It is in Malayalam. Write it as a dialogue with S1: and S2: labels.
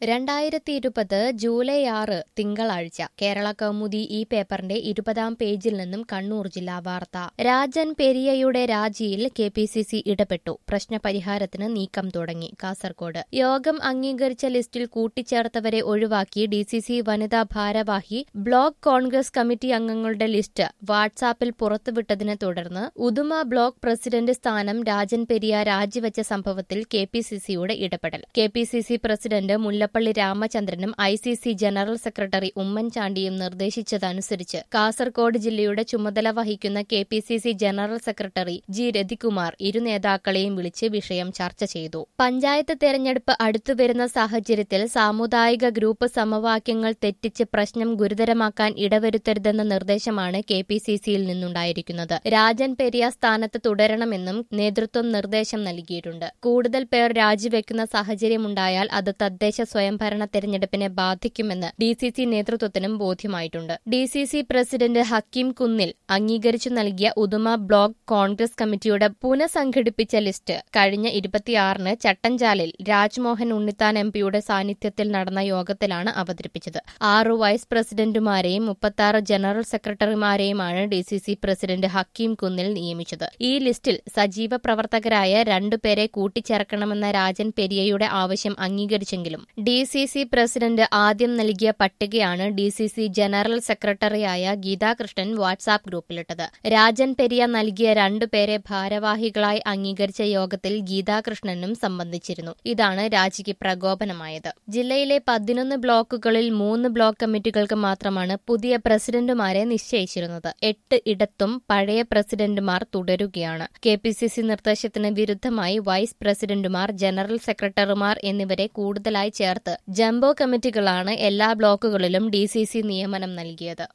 S1: രണ്ടായിരത്തി ഇരുപത് ജൂലൈ ആറ് തിങ്കളാഴ്ച കേരള കൗമുദി ഈ പേപ്പറിന്റെ ഇരുപതാം പേജിൽ നിന്നും കണ്ണൂർ ജില്ലാ വാർത്ത രാജൻ പെരിയയുടെ രാജിയിൽ കെ പി സി സി ഇടപെട്ടു പ്രശ്നപരിഹാരത്തിന് നീക്കം തുടങ്ങി കാസർകോട് യോഗം അംഗീകരിച്ച ലിസ്റ്റിൽ കൂട്ടിച്ചേർത്തവരെ ഒഴിവാക്കി ഡി സി സി വനിതാ ഭാരവാഹി ബ്ലോക്ക് കോൺഗ്രസ് കമ്മിറ്റി അംഗങ്ങളുടെ ലിസ്റ്റ് വാട്സാപ്പിൽ പുറത്തുവിട്ടതിനെ തുടർന്ന് ഉദുമ ബ്ലോക്ക് പ്രസിഡന്റ് സ്ഥാനം രാജൻ പെരിയ രാജിവെച്ച സംഭവത്തിൽ കെ പി സി സിയുടെ ഇടപെടൽ K P C C president Mullappally രാമചന്ദ്രനും I C C general secretary ഉമ്മൻചാണ്ടിയും നിർദ്ദേശിച്ചതനുസരിച്ച് കാസർകോട് ജില്ലയുടെ ചുമതല വഹിക്കുന്ന K P C C general secretary G Ratikumar ഇരു നേതാക്കളെയും വിളിച്ച് വിഷയം ചർച്ച ചെയ്തു പഞ്ചായത്ത് തെരഞ്ഞെടുപ്പ് അടുത്തുവരുന്ന സാഹചര്യത്തിൽ സാമുദായിക ഗ്രൂപ്പ് സമവാക്യങ്ങൾ തെറ്റിച്ച് പ്രശ്നം ഗുരുതരമാക്കാൻ ഇടവരുത്തരുതെന്ന നിർദ്ദേശമാണ് കെ പി സി സിയിൽ നിന്നുണ്ടായിരിക്കുന്നത് രാജൻ പെരിയ സ്ഥാനത്ത് തുടരണമെന്നും നേതൃത്വം നിർദ്ദേശം നൽകിയിട്ടുണ്ട് കൂടുതൽ പേർ രാജിവെക്കുന്ന സാഹചര്യമുണ്ടായാൽ അത് തദ്ദേശ സ്വയംഭരണ തെരഞ്ഞെടുപ്പിനെ ബാധിക്കുമെന്ന് ഡി സി സി നേതൃത്വത്തിനും ബോധ്യമായിട്ടുണ്ട് D C C president Hakeem Kunnil അംഗീകരിച്ചു നൽകിയ ഉദുമ ബ്ലോക്ക് കോൺഗ്രസ് കമ്മിറ്റിയുടെ പുനഃസംഘടിപ്പിച്ച ലിസ്റ്റ് കഴിഞ്ഞ ഇരുപത്തിയാറിന് ചട്ടഞ്ചാലിൽ രാജ്മോഹൻ ഉണ്ണിത്താൻ എം പിയുടെ സാന്നിധ്യത്തിൽ നടന്ന യോഗത്തിലാണ് അവതരിപ്പിച്ചത് ആറു വൈസ് പ്രസിഡന്റുമാരെയും മുപ്പത്തിയാറ് ജനറൽ സെക്രട്ടറിമാരെയുമാണ് D C C president Hakeem Kunnil നിയമിച്ചത് ഈ ലിസ്റ്റിൽ സജീവ പ്രവർത്തകരായ രണ്ടുപേരെ കൂട്ടിച്ചേർക്കണമെന്ന രാജൻ പെരിയയുടെ ആവശ്യം അംഗീകരിച്ചെങ്കിലും ഡി സി സി പ്രസിഡന്റ് ആദ്യം നൽകിയ പട്ടികയാണ് ഡി സി സി ജനറൽ സെക്രട്ടറിയായ ഗീതാകൃഷ്ണൻ വാട്സാപ്പ് ഗ്രൂപ്പിലിട്ടത് രാജൻ പെരിയ നൽകിയ രണ്ടുപേരെ ഭാരവാഹികളായി അംഗീകരിച്ച യോഗത്തിൽ ഗീതാകൃഷ്ണനും സംബന്ധിച്ചിരുന്നു ഇതാണ് രാജിക്ക് പ്രകോപനമായത് ജില്ലയിലെ പതിനൊന്ന് ബ്ലോക്കുകളിൽ മൂന്ന് ബ്ലോക്ക് കമ്മിറ്റികൾക്ക് മാത്രമാണ് പുതിയ പ്രസിഡന്റുമാരെ നിശ്ചയിച്ചിരുന്നത് എട്ട് ഇടത്തും പഴയ പ്രസിഡന്റുമാർ തുടരുകയാണ് കെ പി സി സി നിർദ്ദേശത്തിന് വിരുദ്ധമായി വൈസ് പ്രസിഡന്റുമാർ ജനറൽ സെക്രട്ടറിമാർ എന്നിവരെ കൂടുതലായി ചേർത്ത് ജംബോ കമ്മിറ്റികളാണ് എല്ലാ ബ്ലോക്കുകളിലും ഡി നിയമനം നൽകിയത്